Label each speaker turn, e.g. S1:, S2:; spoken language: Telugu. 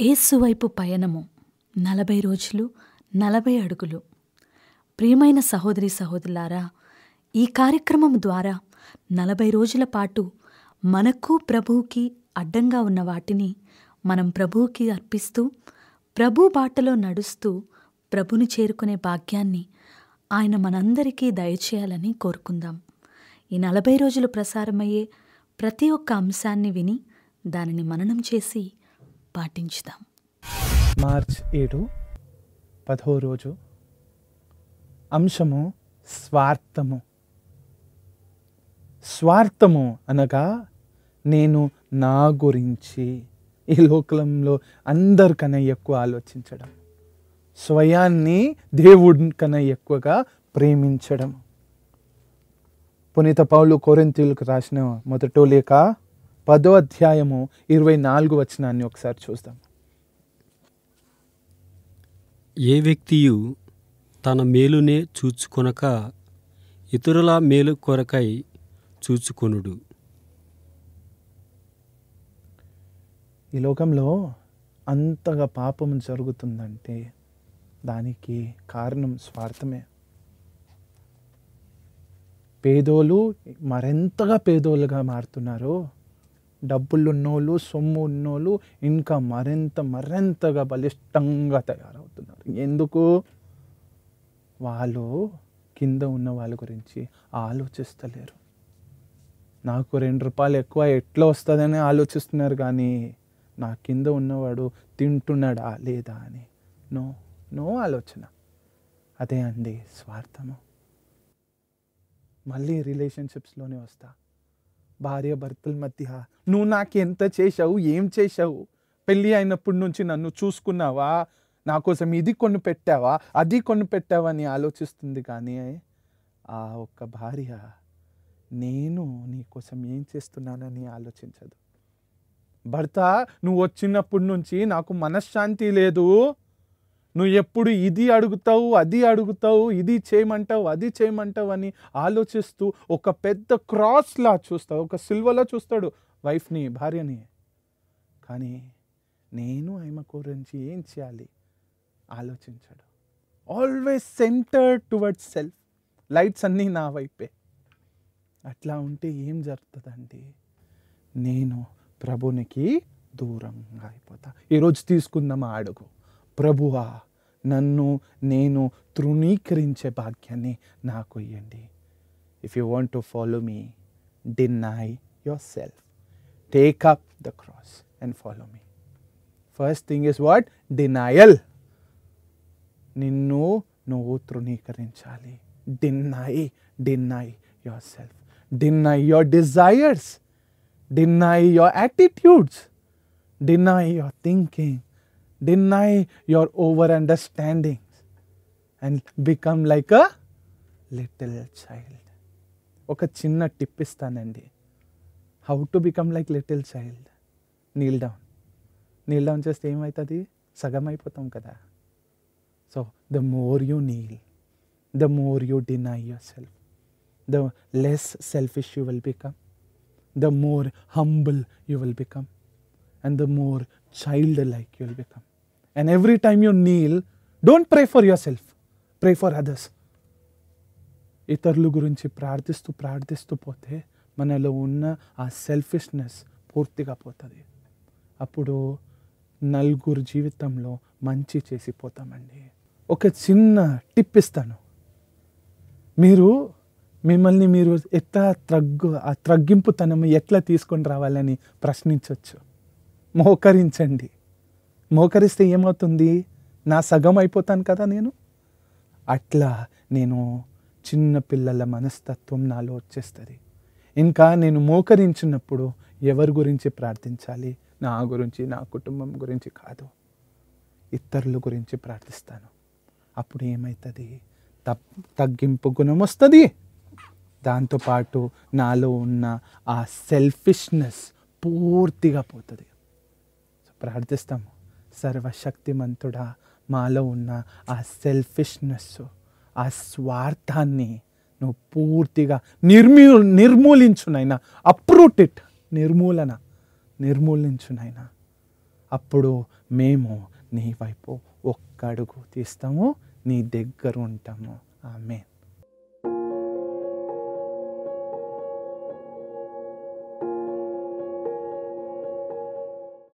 S1: యేసు వైపు పయనము నలభై రోజులు నలభై అడుగులు ప్రియమైన సహోదరి సహోదరులారా ఈ కార్యక్రమం ద్వారా నలభై రోజుల పాటు మనకు ప్రభువుకి అడ్డంగా ఉన్న వాటిని మనం ప్రభువుకి అర్పిస్తూ ప్రభు బాటలో నడుస్తూ ప్రభుని చేరుకునే భాగ్యాన్ని ఆయన మనందరికీ దయచేయాలని కోరుకుందాం ఈ నలభై రోజులు ప్రసారమయ్యే ప్రతి ఒక్క అంశాన్ని విని దానిని మననం చేసి పాటించుదాం
S2: మార్చ్ ఏడు పదో రోజు అంశము స్వార్థము స్వార్థము అనగా నేను నా గురించి ఈ లోకంలో అందరికన్నా ఎక్కువ ఆలోచించడం స్వయాన్ని దేవుడి కన్నా ఎక్కువగా ప్రేమించడం పునీత పౌలు కోరింతీలకు రాసిన మొదటో లేక పదో అధ్యాయము ఇరవై నాలుగు వచనాన్ని ఒకసారి చూద్దాం
S3: ఏ వ్యక్తియు తన మేలునే చూచుకొనక ఇతరుల మేలు కొరకై చూచుకొనుడు
S2: ఈ లోకంలో అంతగా పాపం జరుగుతుందంటే దానికి కారణం స్వార్థమే పేదోళ్ళు మరెంతగా పేదోళ్ళుగా మారుతున్నారో డబ్బులు ఉన్నోళ్ళు సొమ్ము ఉన్నోళ్ళు ఇంకా మరింత మరింతగా బలిష్టంగా తయారవుతున్నారు ఎందుకు వాళ్ళు కింద ఉన్న వాళ్ళ గురించి ఆలోచిస్తలేరు నాకు రెండు రూపాయలు ఎక్కువ ఎట్లా వస్తుందని ఆలోచిస్తున్నారు కానీ నా కింద ఉన్నవాడు తింటున్నాడా లేదా అని నో నో ఆలోచన అదే అండి స్వార్థము మళ్ళీ రిలేషన్షిప్స్లోనే వస్తా భార్య భర్తల మధ్య నువ్వు నాకు ఎంత చేశావు ఏం చేశావు పెళ్ళి అయినప్పటి నుంచి నన్ను చూసుకున్నావా నా కోసం ఇది కొన్ని పెట్టావా అది కొన్ని పెట్టావా అని ఆలోచిస్తుంది కానీ ఆ ఒక్క భార్య నేను నీ కోసం ఏం చేస్తున్నానని ఆలోచించదు భర్త నువ్వు వచ్చినప్పటి నుంచి నాకు మనశ్శాంతి లేదు నువ్వు ఎప్పుడు ఇది అడుగుతావు అది అడుగుతావు ఇది చేయమంటావు అది చేయమంటావు అని ఆలోచిస్తూ ఒక పెద్ద క్రాస్లా చూస్తావు ఒక సిల్వలా చూస్తాడు వైఫ్ని భార్యని కానీ నేను ఆమె గురించి ఏం చేయాలి ఆలోచించాడు always centre towards self lights అన్నీ నా వైపే అట్లా ఉంటే ఏం జరుగుతుందండి నేను ప్రభునికి దూరంగా అయిపోతా ఈరోజు తీసుకుందాం ఆ అడుగు ప్రభువా నన్ను నేను తృణీకరించే భాగ్యాన్ని నాకు ఇవ్వండి if you want to follow me deny yourself take up the cross and follow me first thing is what denial నిన్ను నువ్వు తృణీకరించాలి deny deny yourself deny your desires deny your attitudes deny your thinking deny your over understandings and become like a little child ఒక చిన్న టిప్ ఇస్తానండి how to become like little child kneel down kneel down చేస్తే ఏమవుతుంది సగం అయిపోతాం కదా so the more you kneel the more you deny yourself the less selfish you will become the more humble you will become and the more childlike you'll become. And every time you kneel, don't pray for yourself, pray for others. ఇతరుల గురించి ప్రార్థిస్తూ ప్రార్థిస్తూ పోతే మనలో ఉన్న ఆ సెల్ఫిష్నెస్ పూర్తిగా పోతుంది అప్పుడు నలుగురు జీవితంలో మంచి చేసిపోతామండి ఒక చిన్న టిప్ ఇస్తాను మీరు మిమ్మల్ని మీరు ఎట్లా త్రగ్గు ఆ త్రగ్గింపుతనం ఎట్లా తీసుకొని రావాలని ప్రశ్నించవచ్చు మోకరించండి మోకరిస్తే ఏమవుతుంది నా సగం అయిపోతాను కదా నేను అట్లా నేను చిన్న పిల్లల మనస్తత్వం నాలో వచ్చేస్తుంది ఇంకా నేను మోకరించినప్పుడు ఎవరి గురించి ప్రార్థించాలి నా గురించి నా కుటుంబం గురించి కాదు ఇతరుల గురించి ప్రార్థిస్తాను అప్పుడు ఏమవుతుంది తప్ తగ్గింపు గుణం వస్తుంది దాంతోపాటు నాలో ఉన్న ఆ సెల్ఫిష్నెస్ పూర్తిగా పోతుంది ప్రార్థిస్తాము సర్వశక్తిమంతుడా మాలో ఉన్న ఆ సెల్ఫిష్నెస్ ఆ స్వార్థాన్ని నువ్వు పూర్తిగా నిర్మూ నిర్మూలించునైనా అప్రూట్ ఇట్ నిర్మూలన నిర్మూలించునైనా అప్పుడు మేము నీ వైపు ఒక్క అడుగు తీస్తాము నీ దగ్గర ఉంటాము ఆమె